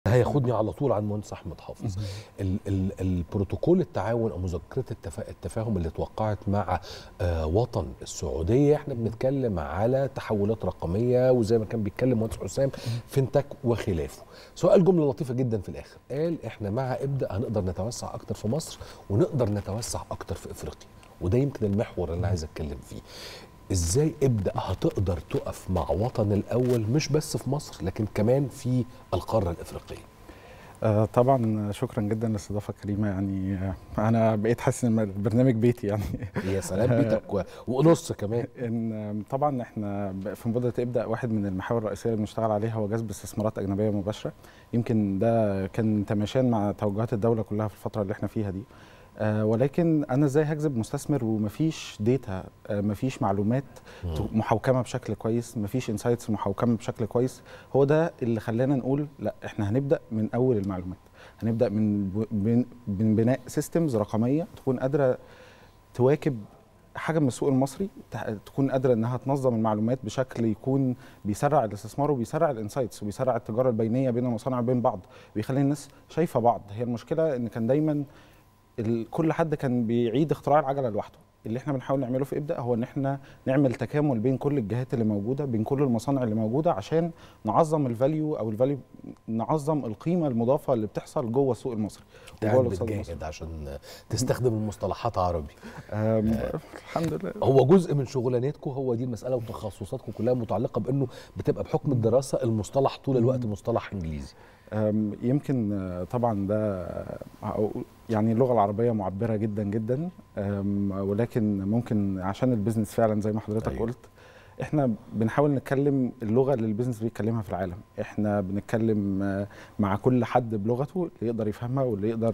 هياخدني على طول عن مهندس احمد حافظ ال ال البروتوكول التعاون او مذكره التفا التفاهم اللي اتوقعت مع آه وطن السعوديه احنا بنتكلم على تحولات رقميه وزي ما كان بيتكلم مهندس حسام فينتك وخلافه سؤال جمله لطيفه جدا في الاخر قال احنا مع ابدا هنقدر نتوسع اكتر في مصر ونقدر نتوسع اكتر في افريقيا وده يمكن المحور اللي انا عايز اتكلم فيه ازاي ابدا هتقدر تقف مع وطن الاول مش بس في مصر لكن كمان في القاره الافريقيه آه طبعا شكرا جدا للاستضافه الكريمه يعني آه انا بقيت حاسس ان البرنامج بيتي يعني يا سلام بيتك و- ونص كمان ان آه، طبعا احنا ب- في مبادره ابدا واحد من المحاور الرئيسيه اللي بنشتغل عليها هو جذب استثمارات اجنبيه مباشره يمكن ده كان تماشيا مع توجهات الدوله كلها في الفتره اللي احنا فيها دي آه ولكن انا ازاي هجذب مستثمر ومفيش ديتا آه مفيش معلومات ت- محوكمه بشكل كويس مفيش انسايتس محوكمه بشكل كويس هو ده اللي خلانا نقول لا احنا هنبدا من اول المعلومات هنبدا من ب- من من بناء سيستمز رقميه تكون قادره تواكب حاجه من السوق المصري تح- تكون قادره انها تنظم المعلومات بشكل يكون بيسرع الاستثمار وبيسرع الانسايتس وبيسرع التجاره البينيه بين المصانع وبين بعض بيخلي الناس شايفه بعض هي المشكله ان كان دايما ال- كل حد كان بيعيد اختراع العجله لوحده اللي احنا بنحاول نعمله في ابدا هو ان احنا نعمل تكامل بين كل الجهات اللي موجوده بين كل المصانع اللي موجوده عشان نعظم الفاليو او الفاليو نعظم القيمه المضافه اللي بتحصل جوه السوق المصري وجوه قاعد الاقتصاد المصري بتجاهد عشان تستخدم المصطلحات عربي أم، الحمد لله هو جزء من شغلانتكم هو دي المساله وتخصصاتكم كلها متعلقه بانه بتبقى بحكم الدراسه المصطلح طول الوقت مصطلح انجليزي أم، يمكن آه، طبعا ده آه، يعني اللغه العربيه معبره جدا جدا أم، ولكن ممكن عشان البيزنس فعلا زي ما حضرتك أيوة. أيوه. قلت احنا بنحاول نتكلم اللغه اللي البيزنس بيتكلمها في العالم احنا بنتكلم آه، مع كل حد بلغته اللي يقدر يفهمها واللي يقدر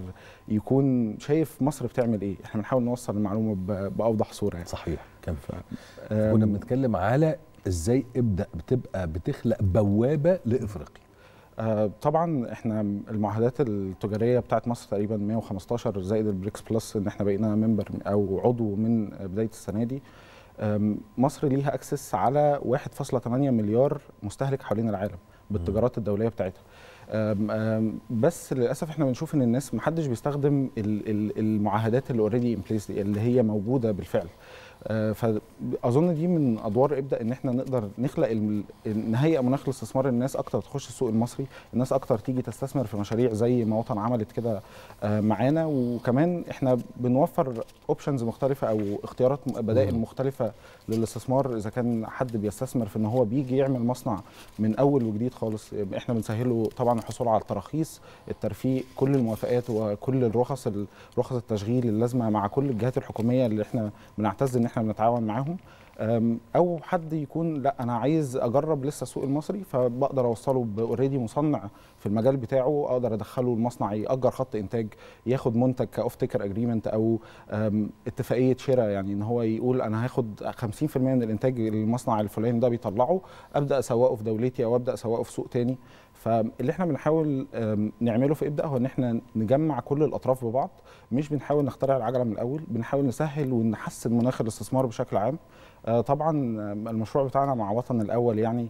يكون شايف مصر بتعمل ايه احنا بنحاول نوصل المعلومه ب- باوضح صوره يعني صحيح كان أم، كنا بنتكلم على ازاي ابدا بتبقى بتخلق بوابه لافريقيا آه، طبعا احنا المعاهدات التجاريه بتاعت مصر تقريبا 115 زائد البريكس بلس ان احنا بقينا ممبر او عضو من بدايه السنه دي آم، مصر ليها اكسس على 1.8 مليار مستهلك حوالين العالم بالتجارات الدوليه بتاعتها آم، آم، بس للاسف احنا بنشوف ان الناس محدش بيستخدم ال- ال- المعاهدات اللي اوريدي ان بليس اللي هي موجوده بالفعل آه، فاظن دي من ادوار ابدا ان احنا نقدر نخلق الم- نهيئ مناخ الاستثمار الناس اكتر تخش السوق المصري الناس اكتر تيجي تستثمر في مشاريع زي ما وطن عملت كده آه، معانا وكمان احنا بنوفر اوبشنز مختلفه او اختيارات م- بدائل مم. مختلفه للاستثمار اذا كان حد بيستثمر في ان هو بيجي يعمل مصنع من اول وجديد خالص احنا بنسهله طبعا الحصول على التراخيص الترفيق كل الموافقات وكل الرخص ال- رخص التشغيل اللازمه مع كل الجهات الحكوميه اللي احنا بنعتز ان احنا بنتعاون معاهم أم، او حد يكون لا انا عايز اجرب لسه السوق المصري فبقدر اوصله باوريدي مصنع في المجال بتاعه اقدر ادخله المصنع ياجر خط انتاج ياخد منتج كاوف تيكر اجريمنت او أم، اتفاقيه شراء يعني ان هو يقول انا هاخد 50% من الانتاج اللي المصنع الفلاني ده بيطلعه ابدا اسوقه في دولتي او ابدا اسوقه في سوق تاني فاللي احنا بنحاول أم، نعمله في ابدا هو ان احنا نجمع كل الاطراف ببعض مش بنحاول نخترع العجله من الاول بنحاول نسهل ونحسن مناخ الاستثمار بشكل عام آه، طبعا آم، المشروع بتاعنا مع وطن الاول يعني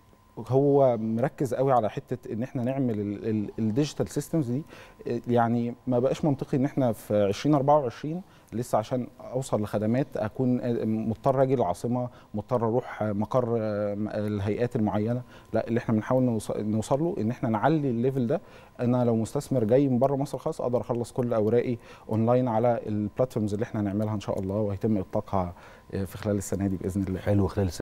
هو مركز قوي على حته ان احنا نعمل الديجيتال سيستمز دي آه، يعني ما بقاش منطقي ان احنا في 2024 لسه عشان اوصل لخدمات اكون آه، مضطر اجي العاصمه مضطر اروح آه، مقر آه، م- الهيئات المعينه لا اللي احنا بنحاول نوص- نوصل له ان احنا نعلي الليفل ده انا لو مستثمر جاي من بره مصر خالص اقدر اخلص كل اوراقي اونلاين على البلاتفورمز اللي احنا هنعملها ان شاء الله وهيتم اطلاقها آه، في خلال السنه دي باذن الله حلو خلال